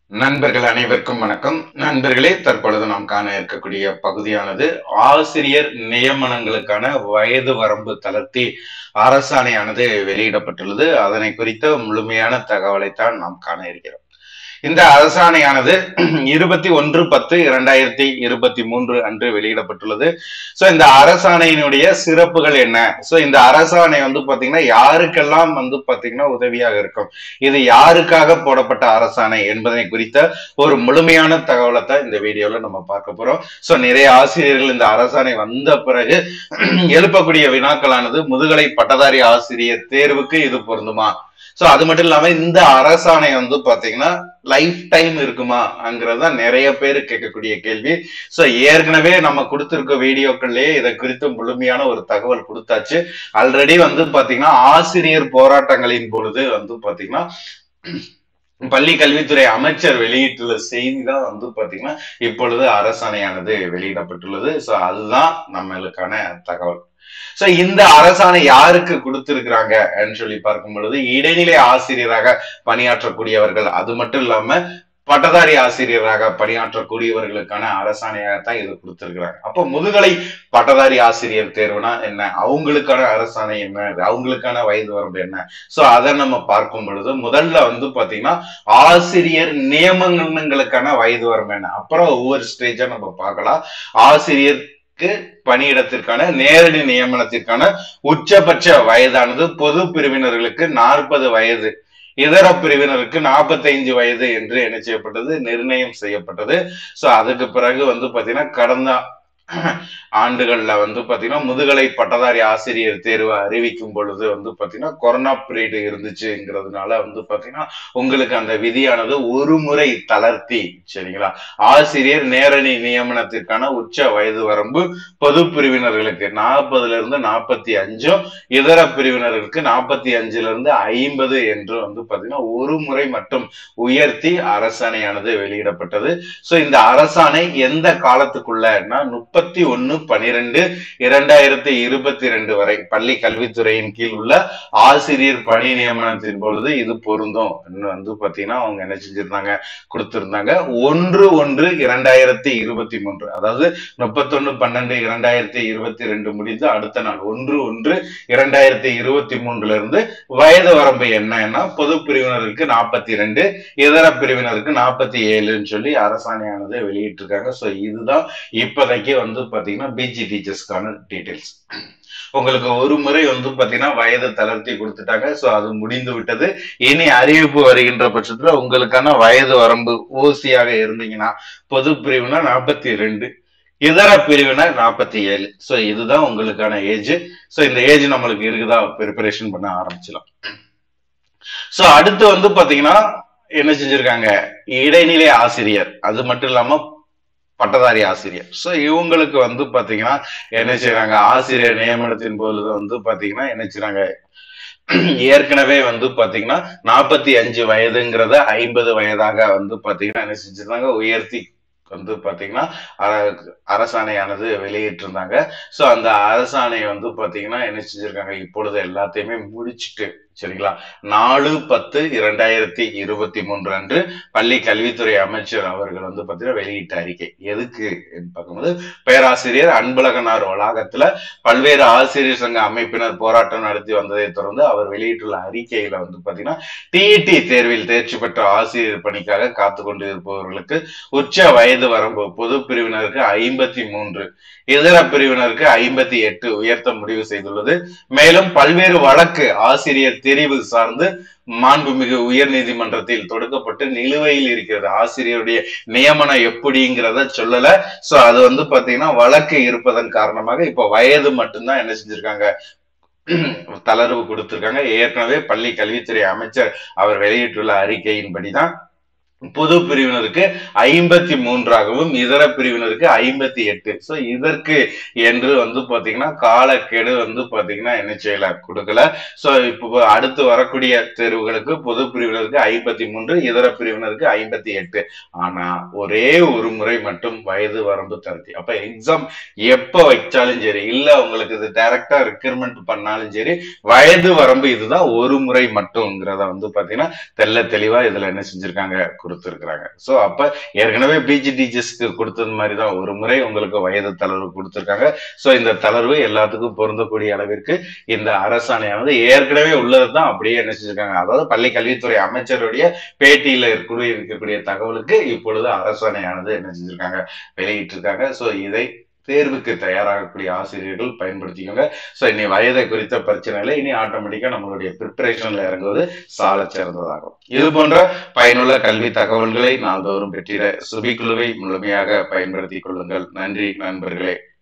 நண்பர்கள் அனைவருக்கும் வணக்கம் நண்பர்களே தற்பொழுது நாம் காண இருக்கக்கூடிய பகுதியானது ஆசிரியர் நியமனங்களுக்கான வயது வரம்பு தளர்த்தி அரசாணையானது வெளியிடப்பட்டுள்ளது அதனை குறித்த முழுமையான தகவலைத்தான் நாம் காண இருக்கிறோம் இந்த அரசாணையானது இருபத்தி ஒன்று பத்து இரண்டாயிரத்தி இருபத்தி மூன்று அன்று வெளியிடப்பட்டுள்ளது சோ இந்த அரசாணையினுடைய சிறப்புகள் என்ன சோ இந்த அரசாணை வந்து பாத்தீங்கன்னா யாருக்கெல்லாம் வந்து பாத்தீங்கன்னா உதவியாக இருக்கும் இது யாருக்காக போடப்பட்ட அரசாணை என்பதனை குறித்த ஒரு முழுமையான தகவலை தான் இந்த வீடியோல நம்ம பார்க்க போறோம் சோ நிறைய ஆசிரியர்கள் இந்த அரசாணை வந்த பிறகு எழுப்பக்கூடிய வினாக்களானது முதுகலை பட்டதாரி ஆசிரியர் தேர்வுக்கு இது பொருந்துமா சோ அது மட்டும் இல்லாம இந்த அரசாணை வந்து பாத்தீங்கன்னா லைஃப் டைம் இருக்குமாங்கிறது தான் நிறைய பேர் கேட்கக்கூடிய கேள்வி சோ ஏற்கனவே நம்ம கொடுத்திருக்க வீடியோக்கள்லயே இதை குறித்து முழுமையான ஒரு தகவல் கொடுத்தாச்சு ஆல்ரெடி வந்து பாத்தீங்கன்னா ஆசிரியர் போராட்டங்களின் பொழுது வந்து பாத்தீங்கன்னா பள்ளி கல்வித்துறை அமைச்சர் வெளியிட்டுள்ள செய்தி தான் வந்து பாத்தீங்கன்னா இப்பொழுது அரசாணையானது வெளியிடப்பட்டுள்ளது சோ அதுதான் நம்மளுக்கான தகவல் சோ இந்த அரசாணை யாருக்கு கொடுத்திருக்கிறாங்க சொல்லி பார்க்கும் பொழுது இடைநிலை ஆசிரியராக பணியாற்றக்கூடியவர்கள் அது மட்டும் இல்லாம பட்டதாரி ஆசிரியராக பணியாற்றக்கூடியவர்களுக்கான அரசாணையாகத்தான் இது கொடுத்திருக்கிறாங்க அப்போ முதுகலை பட்டதாரி ஆசிரியர் தேர்வுனா என்ன அவங்களுக்கான அரசாணை என்ன அவங்களுக்கான வயது வரம்பு என்ன சோ அதை நம்ம பார்க்கும் பொழுது முதல்ல வந்து பாத்தீங்கன்னா ஆசிரியர் நியமனங்களுக்கான வயது வரம்பு என்ன அப்புறம் ஒவ்வொரு ஸ்டேஜா நம்ம பார்க்கலாம் ஆசிரியர் பணியிடத்திற்கான நேரடி நியமனத்திற்கான உச்சபட்ச வயதானது பொது பிரிவினர்களுக்கு நாற்பது வயது இதர பிரிவினருக்கு நாற்பத்தைந்து வயது என்று என்ன செய்யப்பட்டது நிர்ணயம் செய்யப்பட்டது சோ அதுக்கு பிறகு வந்து பாத்தீங்கன்னா கடந்த ஆண்டுகள்ல வந்து பாத்தீங்கன்னா முதுகலை பட்டதாரி ஆசிரியர் தேர்வு அறிவிக்கும் பொழுது வந்து பாத்தீங்கன்னா கொரோனா பீரியட் இருந்துச்சுங்கிறதுனால வந்து பாத்தீங்கன்னா உங்களுக்கு அந்த விதியானது ஒரு முறை தளர்த்தி சரிங்களா ஆசிரியர் நேரடி நியமனத்திற்கான உச்ச வயது வரம்பு பொது பிரிவினர்களுக்கு நாற்பதுல இருந்து நாற்பத்தி அஞ்சும் இதர பிரிவினர்களுக்கு நாற்பத்தி அஞ்சுல இருந்து ஐம்பது என்று வந்து பாத்தீங்கன்னா ஒரு முறை மட்டும் உயர்த்தி அரசாணையானது வெளியிடப்பட்டது சோ இந்த அரசாணை எந்த காலத்துக்குள்ளன்னா முப்பத்தி ஒன்னு பனிரெண்டு இரண்டாயிரத்தி இருபத்தி ரெண்டு வரை பள்ளி கல்வித்துறையின் கீழ் உள்ள ஆசிரியர் பணி நியமனத்தின் பொழுது இது பொருந்தும் வந்து பாத்தீங்கன்னா அவங்க என்ன செஞ்சிருந்தாங்க கொடுத்திருந்தாங்க ஒன்று ஒன்று இரண்டாயிரத்தி இருபத்தி மூன்று அதாவது முப்பத்தொன்னு பன்னெண்டு இரண்டாயிரத்தி இருபத்தி ரெண்டு முடிந்து அடுத்த நாள் ஒன்று ஒன்று இரண்டாயிரத்தி இருபத்தி மூன்றுல இருந்து வயது வரம்பு என்னன்னா பொது பிரிவினருக்கு நாற்பத்தி ரெண்டு இதர பிரிவினருக்கு நாற்பத்தி ஏழுன்னு சொல்லி அரசாணையானது வெளியிட்டிருக்காங்க சோ இதுதான் இப்போதைக்கு வந்து பாத்தீங்கன்னா பிஜி டீச்சர்ஸ்க்கான டீடைல்ஸ் உங்களுக்கு ஒரு முறை வந்து பாத்தீங்கன்னா வயது தளர்த்தி கொடுத்துட்டாங்க சோ அது முடிந்து விட்டது இனி அறிவிப்பு வருகின்ற பட்சத்துல உங்களுக்கான வயது வரம்பு ஓசியாக இருந்தீங்கன்னா பொது பிரிவுனா நாற்பத்தி ரெண்டு இதர பிரிவினர் நாற்பத்தி ஏழு சோ இதுதான் உங்களுக்கான ஏஜ் சோ இந்த ஏஜ் நம்மளுக்கு இருக்குதா ப்ரிப்பரேஷன் பண்ண ஆரம்பிச்சலாம் சோ அடுத்து வந்து பாத்தீங்கன்னா என்ன செஞ்சிருக்காங்க இடைநிலை ஆசிரியர் அது மட்டும் இல்லாம பட்டதாரி ஆசிரியர் சோ இவங்களுக்கு வந்து பாத்தீங்கன்னா என்ன செய்யறாங்க ஆசிரியர் நியமனத்தின் போது வந்து பாத்தீங்கன்னா என்ன செய்யறாங்க ஏற்கனவே வந்து பாத்தீங்கன்னா நாற்பத்தி அஞ்சு வயதுங்கிறத ஐம்பது வயதாக வந்து பாத்தீங்கன்னா என்ன செஞ்சிருந்தாங்க உயர்த்தி வந்து பாத்தீங்கன்னா அரசாணையானது வெளியிட்டிருந்தாங்க சோ அந்த அரசாணை வந்து பாத்தீங்கன்னா என்ன செஞ்சிருக்காங்க இப்பொழுது எல்லாத்தையுமே முடிச்சுட்டு சரிங்களா நாலு பத்து இரண்டாயிரத்தி இருபத்தி மூன்று அன்று பள்ளி கல்வித்துறை அமைச்சர் அவர்கள் வந்து பாத்தீங்கன்னா வெளியிட்ட அறிக்கை எதுக்கு பார்க்கும்போது பேராசிரியர் அன்பழகனார் வளாகத்துல பல்வேறு ஆசிரியர் சங்க அமைப்பினர் போராட்டம் நடத்தி வந்ததை தொடர்ந்து அவர் வெளியிட்டுள்ள அறிக்கையில வந்து பாத்தீங்கன்னா டிஇடி தேர்வில் தேர்ச்சி பெற்ற ஆசிரியர் பணிக்காக காத்து கொண்டு இருப்பவர்களுக்கு உச்ச வயது வரம்பு பொது பிரிவினருக்கு ஐம்பத்தி மூன்று இதர பிரிவினருக்கு ஐம்பத்தி எட்டு உயர்த்த முடிவு செய்துள்ளது மேலும் பல்வேறு வழக்கு ஆசிரியர் தெரிவு சார்ந்து மாண்புமிகு உயர் நீதிமன்றத்தில் தொடுக்கப்பட்டு நிலுவையில் இருக்கிறது ஆசிரியருடைய நியமனம் எப்படிங்கிறத சொல்லல சோ அது வந்து பாத்தீங்கன்னா வழக்கு இருப்பதன் காரணமாக இப்ப வயது மட்டும்தான் என்ன செஞ்சிருக்காங்க தளர்வு கொடுத்திருக்காங்க ஏற்கனவே பள்ளி கல்வித்துறை அமைச்சர் அவர் வெளியிட்டுள்ள அறிக்கையின்படிதான் பொது பிரிவினருக்கு ஐம்பத்தி மூன்றாகவும் இதர பிரிவினருக்கு ஐம்பத்தி எட்டு சோ இதற்கு என்று வந்து பாத்தீங்கன்னா காலக்கெடு வந்து பாத்தீங்கன்னா என்ன செய்யல கொடுக்கல சோ இப்போ அடுத்து வரக்கூடிய தேர்வுகளுக்கு பொது பிரிவினருக்கு ஐம்பத்தி மூன்று இதர பிரிவினருக்கு ஐம்பத்தி எட்டு ஆனா ஒரே ஒரு முறை மட்டும் வயது வரம்பு தருத்தி அப்ப எக்ஸாம் எப்ப வச்சாலும் சரி இல்ல உங்களுக்கு இது டைரக்டா ரெக்ரூட்மெண்ட் பண்ணாலும் சரி வயது வரம்பு இதுதான் ஒரு முறை மட்டும்ங்கிறத வந்து பாத்தீங்கன்னா தெல்ல தெளிவா இதுல என்ன செஞ்சிருக்காங்க கொடுத்திருக்கிறாங்க சோ அப்ப ஏற்கனவே பிஜி டீச்சர்ஸ்க்கு கொடுத்தது மாதிரி தான் ஒரு முறை உங்களுக்கு வயது தளர்வு கொடுத்திருக்காங்க சோ இந்த தளர்வு எல்லாத்துக்கும் பொருந்தக்கூடிய அளவிற்கு இந்த அரசாணையானது ஏற்கனவே உள்ளது தான் அப்படியே என்ன செஞ்சிருக்காங்க அதாவது பள்ளி கல்வித்துறை அமைச்சருடைய பேட்டியில இருக்கக்கூடிய இருக்கக்கூடிய தகவலுக்கு இப்பொழுது அரசாணையானது என்ன செஞ்சிருக்காங்க வெளியிட்டிருக்காங்க சோ இதை தேர்வுக்கு தயாராகக்கூடிய ஆசிரியர்கள் பயன்படுத்திக்கோங்க ஸோ இனி வயதை குறித்த பிரச்சனைகளை இனி ஆட்டோமேட்டிக்கா நம்மளுடைய ப்ரிப்பரேஷன்ல இறங்குவது சால சிறந்ததாகும் இது போன்ற பயனுள்ள கல்வி தகவல்களை நாள்தோறும் பெற்றிட சுபிக்குழுவை முழுமையாக பயன்படுத்திக் கொள்ளுங்கள் நன்றி நண்பர்களே